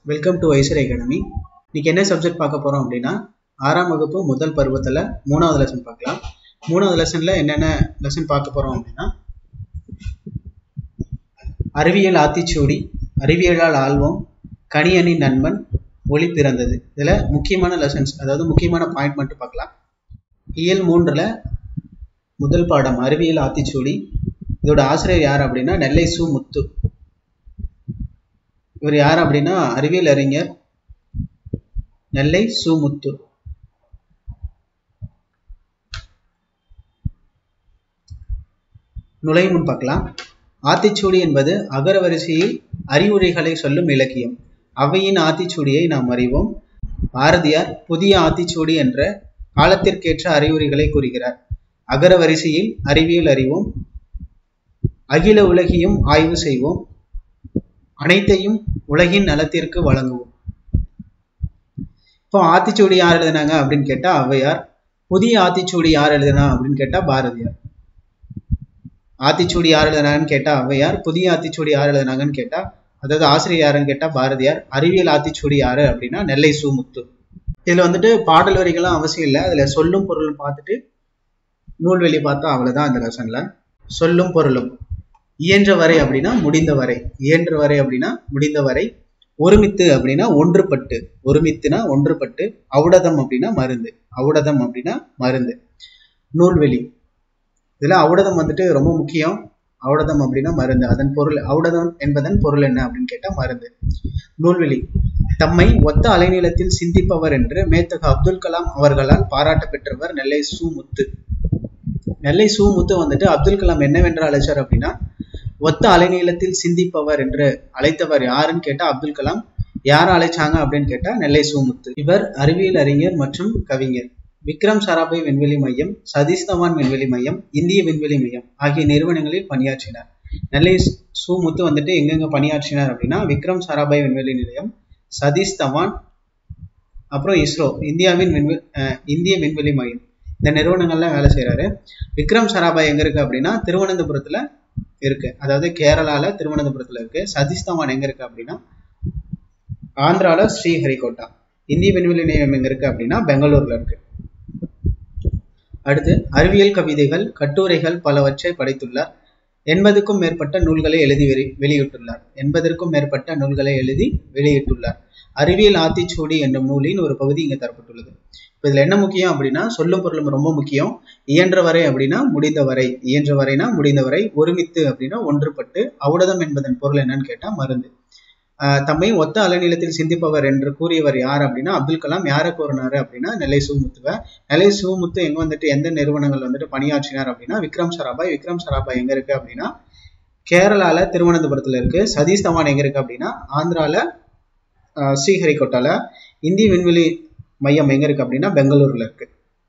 welcome to ஐசர் academy இன்னைக்கு என்ன subject பார்க்க போறோம் அப்படின்னா ஆறாம் வகுப்பு முதல் பருவத்தில் மூணாவது லெசன் பார்க்கலாம் மூணாவது லெசன்ல என்னென்ன லெசன் பார்க்க போறோம் அப்படின்னா அறிவியல் ஆத்திச்சூடி அறிவியலால் ஆழ்வோம் கணியணி நண்பன் ஒளி பிறந்தது இதுல முக்கியமான லெசன்ஸ் அதாவது முக்கியமான பாயிண்ட் மட்டும் பார்க்கலாம் இயல் மூன்றுல முதல் பாடம் அறிவியல் ஆத்திச்சூடி இதோட ஆசிரியர் யார் அப்படின்னா நெல்லை சு முத்து இவர் யார் அப்படின்னா அறிவியல் அறிஞர் நெல்லை சு முத்து நுழைமுன் பார்க்கலாம் ஆத்திச்சூடி என்பது அகர வரிசையில் அறிவுரைகளை சொல்லும் இலக்கியம் அவையின் ஆத்திச்சூடியை நாம் அறிவோம் பாரதியார் புதிய ஆத்திச்சூடி என்ற காலத்திற்கேற்ற அறிவுரைகளை கூறுகிறார் அகர வரிசையில் அறிவியல் அறிவோம் அகில உலகையும் ஆய்வு செய்வோம் அனைத்தையும் உலகின் நலத்திற்கு வழங்குவோம் இப்போ ஆத்திச்சூடி யார் எழுதினாங்க அப்படின்னு கேட்டா ஔவையார் புதிய ஆத்திச்சூடி யார் எழுதினா அப்படின்னு கேட்டா பாரதியார் ஆத்திச்சூடி யார் எழுதினாங்கன்னு கேட்டா ஔவையார் புதிய ஆத்திச்சூடி யார் எழுதினாங்கன்னு கேட்டா அதாவது ஆசிரியர் யாருன்னு கேட்டா பாரதியார் அறிவியல் ஆத்திச்சூடி யாரு அப்படின்னா நெல்லை சுமுத்து இதுல வந்துட்டு பாடல் வரிகளும் அவசியம் இல்லை அதுல சொல்லும் பொருளும் பார்த்துட்டு நூல்வெளி பார்த்தா அவ்வளவுதான் அந்த லெசன்ல சொல்லும் பொருளும் இயன்ற வரை அப்படின்னா முடிந்த வரை இயன்ற வரை அப்படின்னா முடிந்த வரை ஒருமித்து அப்படின்னா ஒன்றுபட்டு ஒருமித்துனா ஒன்றுபட்டு ஔடதம் அப்படின்னா மருந்து ஔடதம் அப்படின்னா மருந்து நூல்வெளி இதுல ஔடதம் வந்துட்டு ரொம்ப முக்கியம் ஔடதம் அப்படின்னா மருந்து அதன் பொருள் ஔடதம் என்பதன் பொருள் என்ன அப்படின்னு கேட்டா மருந்து நூல்வெளி தம்மை ஒத்த அலைநீளத்தில் சிந்திப்பவர் என்று மேத்தக அப்துல் கலாம் அவர்களால் பாராட்ட பெற்றவர் நெல்லை சு முத்து நெல்லை சு முத்து வந்துட்டு அப்துல் கலாம் என்னவென்று அழைச்சார் அப்படின்னா ஒத்த அலைநீளத்தில் சிந்திப்பவர் என்று அழைத்தவர் யாருன்னு கேட்டா அப்துல் கலாம் யாரை அழைச்சாங்க அப்படின்னு கேட்டா நெல்லை சுமுத்து இவர் அறிவியல் அறிஞர் மற்றும் கவிஞர் விக்ரம் சாராபாய் விண்வெளி மையம் சதீஷ் தவான் விண்வெளி மையம் இந்திய விண்வெளி மையம் ஆகிய நிறுவனங்களில் பணியாற்றினார் நெல்லை சுமுத்து வந்துட்டு எங்கெங்க பணியாற்றினார் அப்படின்னா விக்ரம் சாராபாய் விண்வெளி நிலையம் சதீஷ் தவான் அப்புறம் இஸ்ரோ இந்தியாவின் விண்வெளி இந்திய விண்வெளி மையம் இந்த நிறுவனங்கள்ல வேலை செய்யறாரு விக்ரம் சாராபாய் எங்க இருக்கு அப்படின்னா திருவனந்தபுரத்துல இருக்கு அதாவது கேரளால திருவனந்தபுரத்துல இருக்கு சதீஷ் தவான் எங்க இருக்கு அப்படின்னா ஆந்திரால ஸ்ரீஹரிகோட்டா இந்திய விண்வெளி நிலையம் எங்க இருக்கு அப்படின்னா பெங்களூர்ல இருக்கு அடுத்து அறிவியல் கவிதைகள் கட்டுரைகள் பலவற்றை படைத்துள்ளார் எண்பதுக்கும் மேற்பட்ட நூல்களை எழுதி வெளி வெளியிட்டுள்ளார் எண்பதற்கும் மேற்பட்ட நூல்களை எழுதி வெளியிட்டுள்ளார் அறிவியல் ஆத்திச்சூடி என்ற நூலின் ஒரு பகுதி இங்க தரப்பட்டுள்ளது இப்போ இதுல என்ன முக்கியம் அப்படின்னா சொல்லும் பொருளும் ரொம்ப முக்கியம் இயன்ற வரை அப்படின்னா முடிந்த வரை இயன்ற வரைனா முடிந்த வரை ஒருமித்து அப்படின்னா ஒன்றுபட்டு ஔடதம் என்பதன் பொருள் என்னன்னு கேட்டா மருந்து தம்மை ஒத்த அலைநிலத்தில் சிந்திப்பவர் என்று கூறியவர் யார் அப்படின்னா அப்துல் கலாம் யாரை கூறினாரு அப்படின்னா நெல்லை சுமுத்துவ நெல்லை சுமுத்து எங்க வந்துட்டு எந்த நிறுவனங்கள் வந்துட்டு பணியாற்றினார் அப்படின்னா விக்ரம் சராபாய் விக்ரம் சராபாய் எங்க இருக்கு அப்படின்னா கேரளால திருவனந்தபுரத்துல இருக்கு சதீஷ் தவான் எங்க இருக்கு அப்படின்னா ஆந்திரால ஸ்ரீஹரிகோட்டால இந்திய விண்வெளி மையம் எங்க இருக்கு அப்படின்னா பெங்களூர்ல இருக்கு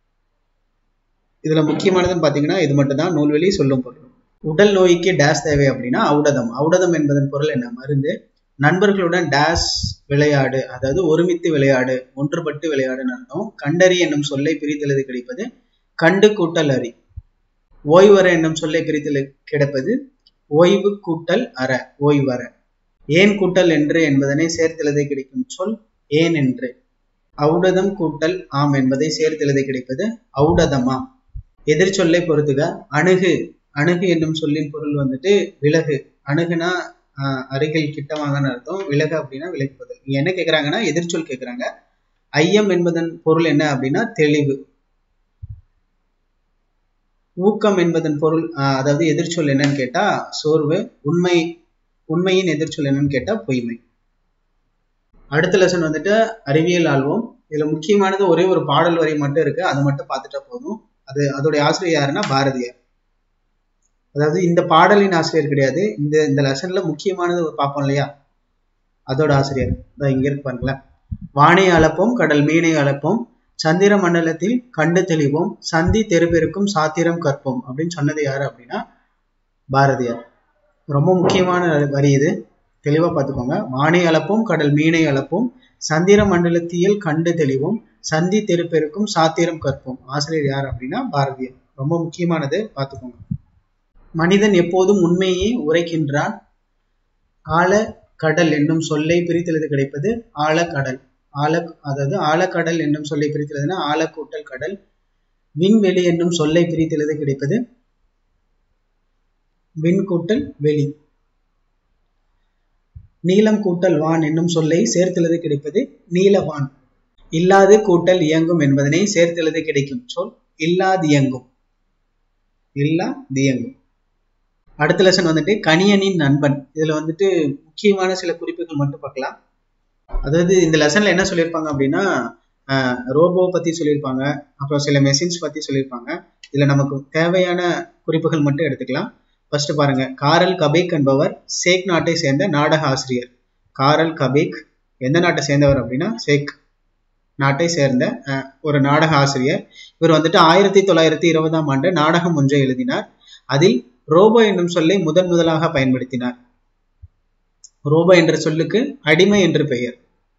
இதுல முக்கியமானதுன்னு பாத்தீங்கன்னா இது மட்டும் தான் நூல்வெளி சொல்லும் பொருள் உடல் நோய்க்கு டேஸ் தேவை அப்படின்னா ஔடதம் ஔடதம் என்பதன் பொருள் என்ன மருந்து நண்பர்களுடன் டேஸ் விளையாடு அதாவது ஒருமித்து விளையாடு ஒன்றுபட்டு விளையாடுன்னு அர்த்தம் கண்டறி என்னும் சொல்லை பிரித்தெழுது கிடைப்பது கண்டு கூட்டல் அறி ஓய்வர என்னும் சொல்லை பிரித்தெழு கிடைப்பது ஓய்வு கூட்டல் அற ஓய்வர ஏன் கூட்டல் என்று என்பதனை சேர்த்தெழுத கிடைக்கும் சொல் ஏன் என்று ஔடதம் கூட்டல் ஆம் என்பதை சேர்த்தெழுத கிடைப்பது ஔடதமா எதிர்ச்சொல்லை பொறுத்துக அணுகு அணுகு என்னும் சொல்லின் பொருள் வந்துட்டு விலகு அணுகுனா அருகில் கிட்டமாகன்னு அர்த்தம் விலகு அப்படின்னா விலகுவது இங்க என்ன கேட்கறாங்கன்னா எதிர்ச்சொல் கேட்கறாங்க ஐயம் என்பதன் பொருள் என்ன அப்படின்னா தெளிவு ஊக்கம் என்பதன் பொருள் அதாவது எதிர்ச்சொல் என்னன்னு கேட்டா சோர்வு உண்மை உண்மையின் எதிர்ச்சொல் என்னன்னு கேட்டா பொய்மை அடுத்த லெசன் வந்துட்டு அறிவியல் ஆழ்வோம் இதுல முக்கியமானது ஒரே ஒரு பாடல் வரி மட்டும் இருக்கு அதை மட்டும் பார்த்துட்டா போதும் அது அதோடைய ஆசிரியர் யாருன்னா பாரதியார் அதாவது இந்த பாடலின் ஆசிரியர் கிடையாது இந்த இந்த லெசன்ல முக்கியமானது பார்ப்போம் இல்லையா அதோட ஆசிரியர் இங்க இருக்கு பாருங்களேன் வானை அளப்போம் கடல் மீனை அளப்போம் சந்திர மண்டலத்தில் கண்டு தெளிவோம் சந்தி தெருபெருக்கும் சாத்திரம் கற்போம் அப்படின்னு சொன்னது யாரு அப்படின்னா பாரதியார் ரொம்ப முக்கியமான வரி இது தெளிவா பார்த்துக்கோங்க வானை அளப்போம் கடல் மீனை அளப்போம் சந்திர மண்டலத்தியல் கண்டு தெளிவோம் சந்தி தெருப்பெருக்கும் சாத்திரம் கற்போம் ஆசிரியர் யார் அப்படின்னா பாரதியார் ரொம்ப முக்கியமானது பார்த்துக்கோங்க மனிதன் எப்போதும் உண்மையே உரைக்கின்றான் கால கடல் என்னும் சொல்லை பிரித்தெழுத கிடைப்பது ஆழக்கடல் ஆழ அதாவது ஆழக்கடல் என்னும் சொல்லை பிரித்தெழுதுனா ஆழக்கூட்டல் கடல் விண்வெளி என்னும் சொல்லை பிரித்தெழுத கிடைப்பது விண் கூட்டல் வெளி நீளம் கூட்டல் வான் என்னும் சொல்லை சேர்த்தெழுத கிடைப்பது நீலவான் இல்லாது கூட்டல் இயங்கும் என்பதனை சேர்த்தெழுத கிடைக்கும் சொல் இல்லாதியங்கும் இல்லாதியங்கும் அடுத்த லெசன் வந்துட்டு கணியனின் நண்பன் இதுல வந்துட்டு முக்கியமான சில குறிப்புகள் மட்டும் பார்க்கலாம் அதாவது இந்த லெசன்ல என்ன சொல்லியிருப்பாங்க அப்படின்னா ரோபோ பத்தி சொல்லியிருப்பாங்க அப்புறம் சில மெஷின்ஸ் பத்தி சொல்லியிருப்பாங்க இதுல நமக்கு தேவையான குறிப்புகள் மட்டும் எடுத்துக்கலாம் ஃபர்ஸ்ட் பாருங்க காரல் கபேக் என்பவர் சேக் நாட்டை சேர்ந்த நாடக ஆசிரியர் காரல் கபேக் எந்த நாட்டை சேர்ந்தவர் அப்படின்னா சேக் நாட்டை சேர்ந்த ஒரு நாடக ஆசிரியர் இவர் வந்துட்டு ஆயிரத்தி தொள்ளாயிரத்தி இருபதாம் ஆண்டு நாடகம் ஒன்றை எழுதினார் அதில் ரோபோ என்னும் சொல்லை முதன் முதலாக பயன்படுத்தினார் ரோபோ என்ற சொல்லுக்கு அடிமை என்று பெயர்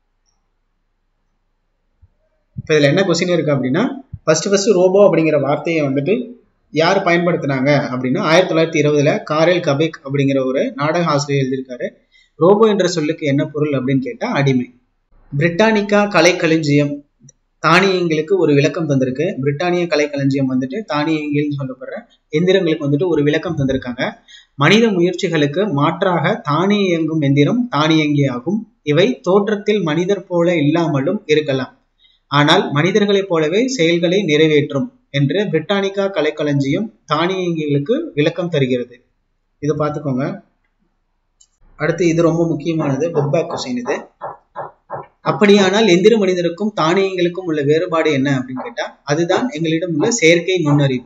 இப்போ இதில் என்ன கொஸ்டின் இருக்கு அப்படின்னா ஃபர்ஸ்ட் ஃபர்ஸ்ட் ரோபோ அப்படிங்கிற வார்த்தையை வந்துட்டு யார் பயன்படுத்தினாங்க அப்படின்னா ஆயிரத்தி தொள்ளாயிரத்தி இருபதுல காரல் கபேக் அப்படிங்கிற ஒரு நாடக ஆசிரியர் எழுதியிருக்காரு ரோபோ என்ற சொல்லுக்கு என்ன பொருள் அப்படின்னு கேட்டா அடிமை பிரிட்டானிக்கா கலைக்களஞ்சியம் தானியங்களுக்கு ஒரு விளக்கம் தந்திருக்கு பிரிட்டானிய கலைக்களஞ்சியம் வந்துட்டு தானியங்கில்னு சொல்லப்படுற எந்திரங்களுக்கு வந்துட்டு ஒரு விளக்கம் தந்திருக்காங்க மனித முயற்சிகளுக்கு மாற்றாக தானிய இயங்கும் எந்திரம் தானியங்கி ஆகும் இவை தோற்றத்தில் மனிதர் போல இல்லாமலும் இருக்கலாம் ஆனால் மனிதர்களைப் போலவே செயல்களை நிறைவேற்றும் என்று பிரிட்டானிக்கா கலைக்களஞ்சியம் தானியங்கிகளுக்கு விளக்கம் தருகிறது இதை பார்த்துக்கோங்க அடுத்து இது ரொம்ப முக்கியமானது புக்பேக் கொஸ்டின் இது அப்படியானால் எந்திர மனிதருக்கும் தானியங்களுக்கும் உள்ள வேறுபாடு என்ன அப்படின்னு கேட்டா அதுதான் எங்களிடம் உள்ள செயற்கை நுண்ணறிவு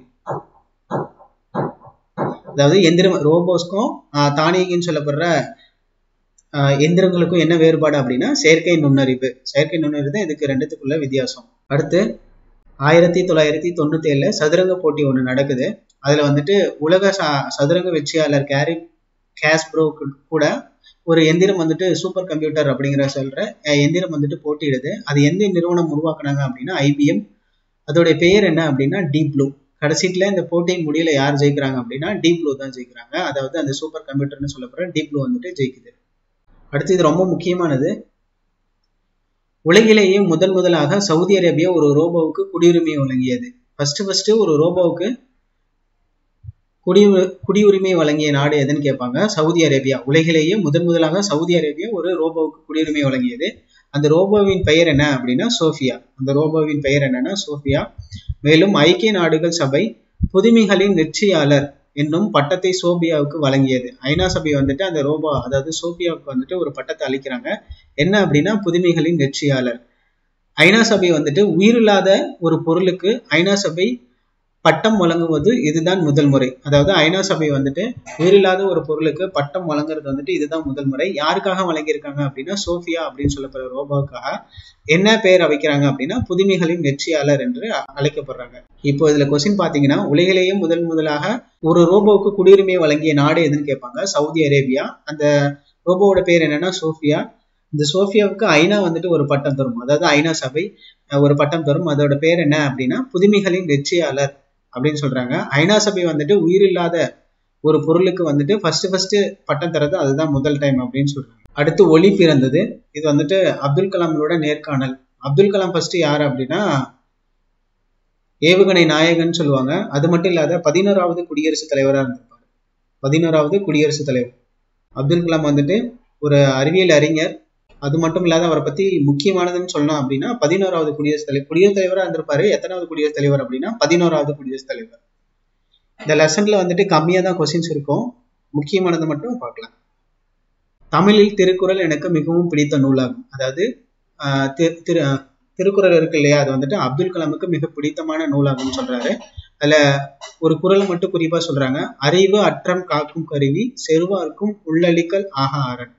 அதாவது எந்திர ரோபோஸ்க்கும் தானியங்கின்னு சொல்லப்படுற எந்திரங்களுக்கும் என்ன வேறுபாடு அப்படின்னா செயற்கை நுண்ணறிவு செயற்கை நுண்ணறிவு தான் இதுக்கு ரெண்டுத்துக்குள்ள வித்தியாசம் அடுத்து ஆயிரத்தி தொள்ளாயிரத்தி தொண்ணூத்தி ஏழுல சதுரங்க போட்டி ஒன்று நடக்குது அதுல வந்துட்டு உலக சதுரங்க வெற்றியாளர் கேரி கேஸ்ப்ரோ கூட ஒரு எந்திரம் வந்துட்டு சூப்பர் கம்ப்யூட்டர் அப்படிங்கிற சொல்ற எந்திரம் வந்துட்டு போட்டியிடுது அது எந்த நிறுவனம் உருவாக்குனாங்க அப்படின்னா ஐபிஎம் அதோடைய பெயர் என்ன அப்படின்னா டீப் ப்ளூ கடைசியில இந்த போட்டியின் முடியல யார் ஜெயிக்கிறாங்க அப்படின்னா டீப் ப்ளூ தான் ஜெயிக்கிறாங்க அதாவது அந்த சூப்பர் கம்ப்யூட்டர்னு சொல்லப்படுற டீப் ப்ளூ வந்துட்டு ஜெயிக்குது அடுத்து இது ரொம்ப முக்கியமானது உலகிலேயே முதன் முதலாக சவுதி அரேபியா ஒரு ரோபோவுக்கு குடியுரிமை வழங்கியது ஃபர்ஸ்ட் ஃபர்ஸ்ட் ஒரு ரோபோவுக்கு குடி குடியுரிமை வழங்கிய நாடு எதுன்னு கேட்பாங்க சவுதி அரேபியா உலகிலேயே முதன் முதலாக சவுதி அரேபியா ஒரு ரோபோவுக்கு குடியுரிமை வழங்கியது அந்த ரோபோவின் பெயர் என்ன அப்படின்னா சோஃபியா அந்த ரோபோவின் பெயர் என்னன்னா சோஃபியா மேலும் ஐக்கிய நாடுகள் சபை புதுமைகளின் வெற்றியாளர் என்னும் பட்டத்தை சோபியாவுக்கு வழங்கியது ஐநா சபை வந்துட்டு அந்த ரோபோ அதாவது சோபியாவுக்கு வந்துட்டு ஒரு பட்டத்தை அளிக்கிறாங்க என்ன அப்படின்னா புதுமைகளின் வெற்றியாளர் ஐநா சபை வந்துட்டு உயிரில்லாத ஒரு பொருளுக்கு ஐநா சபை பட்டம் வழங்குவது இதுதான் முதல் முறை அதாவது ஐநா சபை வந்துட்டு உயிரில்லாத ஒரு பொருளுக்கு பட்டம் வழங்குறது வந்துட்டு இதுதான் முதல் முறை யாருக்காக வழங்கியிருக்காங்க அப்படின்னா சோஃபியா அப்படின்னு சொல்லப்படுற ரோபோவுக்காக என்ன பெயர் வைக்கிறாங்க அப்படின்னா புதுமைகளின் வெற்றியாளர் என்று அழைக்கப்படுறாங்க இப்போ இதுல கொஸ்டின் பாத்தீங்கன்னா உலகிலேயே முதல் முதலாக ஒரு ரோபோவுக்கு குடியுரிமை வழங்கிய நாடு எதுன்னு கேட்பாங்க சவுதி அரேபியா அந்த ரோபோவோட பேர் என்னன்னா சோஃபியா இந்த சோஃபியாவுக்கு ஐநா வந்துட்டு ஒரு பட்டம் தரும் அதாவது ஐநா சபை ஒரு பட்டம் தரும் அதோட பேர் என்ன அப்படின்னா புதுமைகளின் வெற்றியாளர் அப்படின்னு சொல்றாங்க ஐநா சபை வந்துட்டு உயிரில்லாத ஒரு பொருளுக்கு வந்துட்டு ஃபர்ஸ்ட் ஃபர்ஸ்ட் பட்டம் தரது அதுதான் முதல் டைம் அப்படின்னு சொல்றாங்க அடுத்து ஒளி பிறந்தது இது வந்துட்டு அப்துல் கலாமோட நேர்காணல் அப்துல் கலாம் ஃபர்ஸ்ட் யார் அப்படின்னா ஏவுகணை நாயகன் சொல்லுவாங்க அது மட்டும் இல்லாத பதினோராவது குடியரசுத் தலைவராக இருந்திருப்பாரு பதினோராவது குடியரசுத் தலைவர் அப்துல் கலாம் வந்துட்டு ஒரு அறிவியல் அறிஞர் அது மட்டும் இல்லாத அவரை பத்தி முக்கியமானதுன்னு சொல்லணும் அப்படின்னா பதினோராவது குடியரசுத் தலைவர் குடியரசுத் தலைவராக இருந்திருப்பாரு எத்தனாவது குடியரசுத் தலைவர் அப்படின்னா பதினோராவது குடியரசுத் தலைவர் இந்த லெசன்ல வந்துட்டு கம்மியா தான் கொஸ்டின்ஸ் இருக்கும் முக்கியமானது மட்டும் பார்க்கலாம் தமிழில் திருக்குறள் எனக்கு மிகவும் பிடித்த நூலாகும் அதாவது திரு திருக்குறள் இருக்கு இல்லையா அது வந்துட்டு அப்துல் கலாமுக்கு மிக பிடித்தமான நூலாகும்னு சொல்றாரு அதுல ஒரு குரலை மட்டும் குறிப்பா சொல்றாங்க அறிவு அற்றம் காக்கும் கருவி செருவார்க்கும் உள்ளளிக்கல் ஆக ஆரன்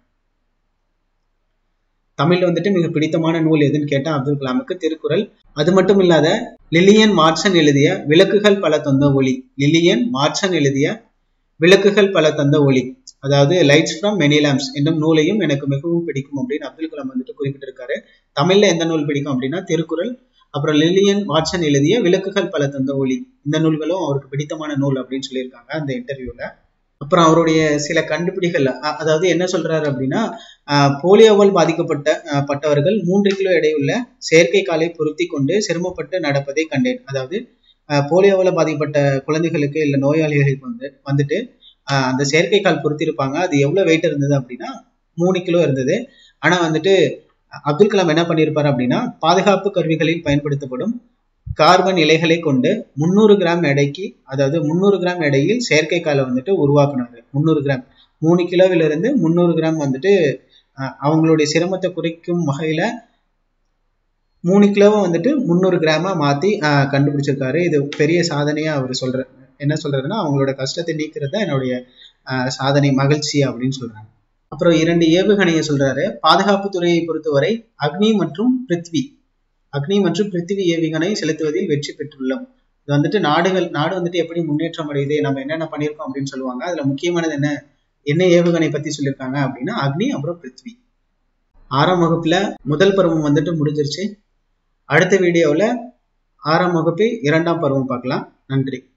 தமிழ்ல வந்துட்டு மிக பிடித்தமான நூல் எதுன்னு கேட்டா அப்துல் கலாமுக்கு திருக்குறள் அது மட்டும் இல்லாத லிலியன் மார்ச்சன் எழுதிய விளக்குகள் பல தந்த ஒளி லிலியன் மார்ச்சன் எழுதிய விளக்குகள் பல தந்த ஒளி அதாவது லைட்ஸ் ஃப்ரம் மெனி லேம்ப்ஸ் என்னும் நூலையும் எனக்கு மிகவும் பிடிக்கும் அப்படின்னு அப்துல் கலாம் வந்துட்டு குறிப்பிட்டிருக்காரு தமிழ்ல எந்த நூல் பிடிக்கும் அப்படின்னா திருக்குறள் அப்புறம் லிலியன் வாட்சன் எழுதிய விளக்குகள் பல தந்த ஒளி இந்த நூல்களும் அவருக்கு பிடித்தமான நூல் அப்படின்னு சொல்லியிருக்காங்க அந்த இன்டர்வியூல அப்புறம் அவருடைய சில கண்டுபிடிகள் அ- அதாவது என்ன சொல்றாரு அப்படின்னா ஆஹ் போலியோவால் பாதிக்கப்பட்ட ஆஹ் பட்டவர்கள் மூன்று கிலோ எடையுள்ள செயற்கை காலை பொருத்தி கொண்டு சிரமப்பட்டு நடப்பதை கண்டேன் அதாவது ஆஹ் போலியோவால் பாதிக்கப்பட்ட குழந்தைகளுக்கு இல்லை நோயாளிகளுக்கு வந்து வந்துட்டு ஆஹ் அந்த செயற்கை கால் பொருத்திருப்பாங்க அது எவ்வளவு வெயிட் இருந்தது அப்படின்னா மூணு கிலோ இருந்தது ஆனா வந்துட்டு அப்துல் கலாம் என்ன பண்ணியிருப்பாரு அப்படின்னா பாதுகாப்பு கருவிகளில் பயன்படுத்தப்படும் கார்பன் இலைகளை கொண்டு முந்நூறு கிராம் எடைக்கு அதாவது முந்நூறு கிராம் எடையில் செயற்கை காலை வந்துட்டு உருவாக்குனாரு முந்நூறு கிராம் மூணு கிலோவிலிருந்து முந்நூறு கிராம் வந்துட்டு அஹ், அவங்களுடைய சிரமத்தை குறைக்கும் வகையில மூணு கிலோவை வந்துட்டு முந்நூறு கிராமா மாத்தி அஹ், கண்டுபிடிச்சிருக்காரு இது பெரிய சாதனையா அவர் சொல்ற என்ன சொல்றாருன்னா அவங்களோட கஷ்டத்தை நீக்கிறது தான் என்னுடைய அஹ், சாதனை மகிழ்ச்சி அப்படின்னு சொல்றாங்க அப்புறம் இரண்டு ஏவுகணையை சொல்றாரு பாதுகாப்பு துறையை பொறுத்தவரை அக்னி மற்றும் பிருத்வி அக்னி மற்றும் பிருத்திவி ஏவுகணை செலுத்துவதில் வெற்றி பெற்றுள்ளோம் இது வந்துட்டு நாடுகள் நாடு வந்துட்டு எப்படி முன்னேற்றம் அடையுது நம்ம என்னென்ன பண்ணியிருக்கோம் அப்படின்னு சொல்லுவாங்க அதுல முக்கியமானது என்ன என்ன ஏவுகணை பத்தி சொல்லியிருக்காங்க அப்படின்னா அக்னி அப்புறம் பிருத்வி ஆறாம் வகுப்புல முதல் பருவம் வந்துட்டு முடிஞ்சிருச்சு அடுத்த வீடியோவில் ஆறாம் வகுப்பு இரண்டாம் பருவம் பார்க்கலாம் நன்றி